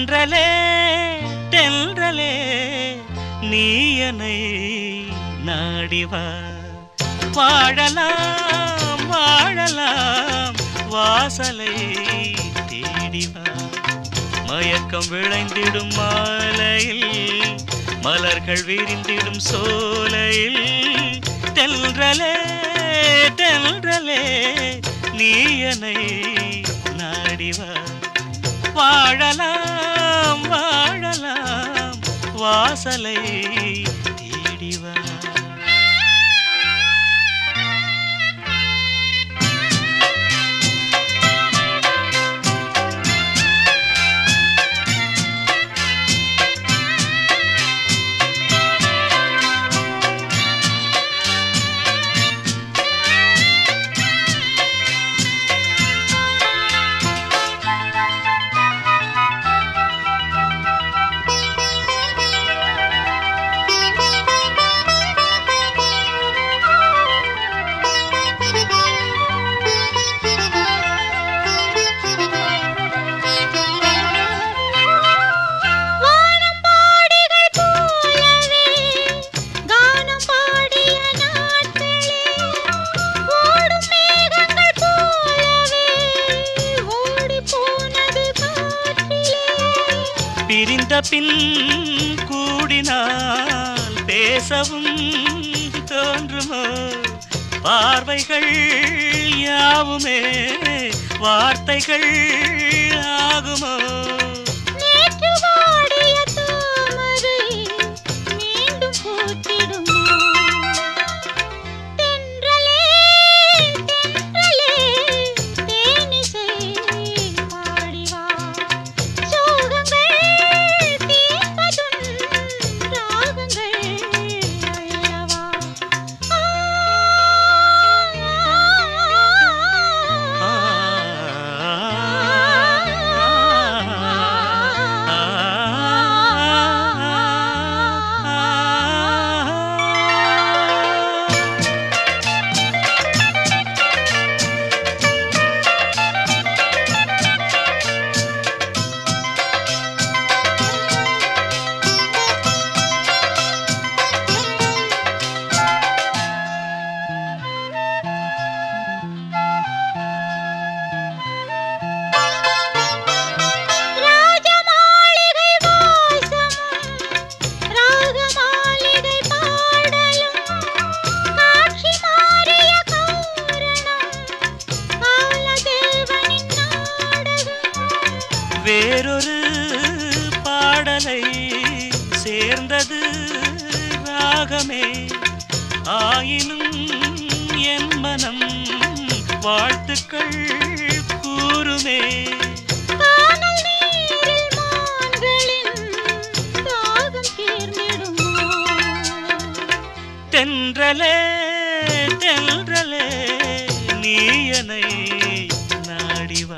தென்றலே தென்றலே நீயனை நாடிவா வாழலாம் வாழலாம் வாசலை தேடிவா மயக்கம் விளைந்திடும் மாலையில் மலர்கள் விரிந்திடும் சோலையில் தென்றலே தென்றலே நீயனை நாடிவா வாழலாம் வாழலாம் வாசலை தேடிவா வானம்பாடிகள் போலவே கானம் பாடிய நாட்களே ஓடும் மேகங்கள் போலவே ஓடிப் போனது காற்றிலே பிரிந்த பின் கூடினால் பேசவும் தோன்றுமோ பார்வைகள் யாவுமே வார்த்தைகள் ஆகுமோ நேற்று வாடிய தாமரை மீண்டும் பூத்திடுமோ தென்றலே தென்றலே தேனிசை பாடிவா சோகங்கள் தீர்ப்பதும் ராகங்கள் அல்லவா ஆ, ஆ, ராஜமாளிகை வாசமும் ராகமாளிகை பாடலும் காட்சி மாறிய காரணம் காலதேவனின் நாடகம் வேறொரு பாடலை சேர்ந்தது ராகமே ஆயினும் என் மனம் வாழ்த்துக்கள் கூறுமே கானல் நீரில் மான்களின் தாகம் தீர்ந்திடுமோ தென்றலே தென்றலே நீயனை நாடிவா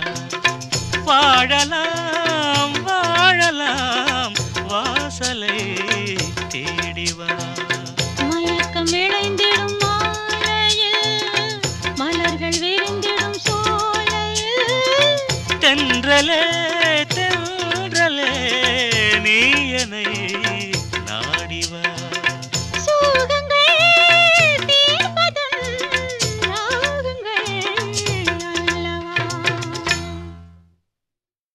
வாழலாம் வாழலாம் வாசலை தேடிவா மயக்கம் விளைந்திடும் மாலையில் மலர்கள் விரிந்திடும் சோலையில் தென்றலே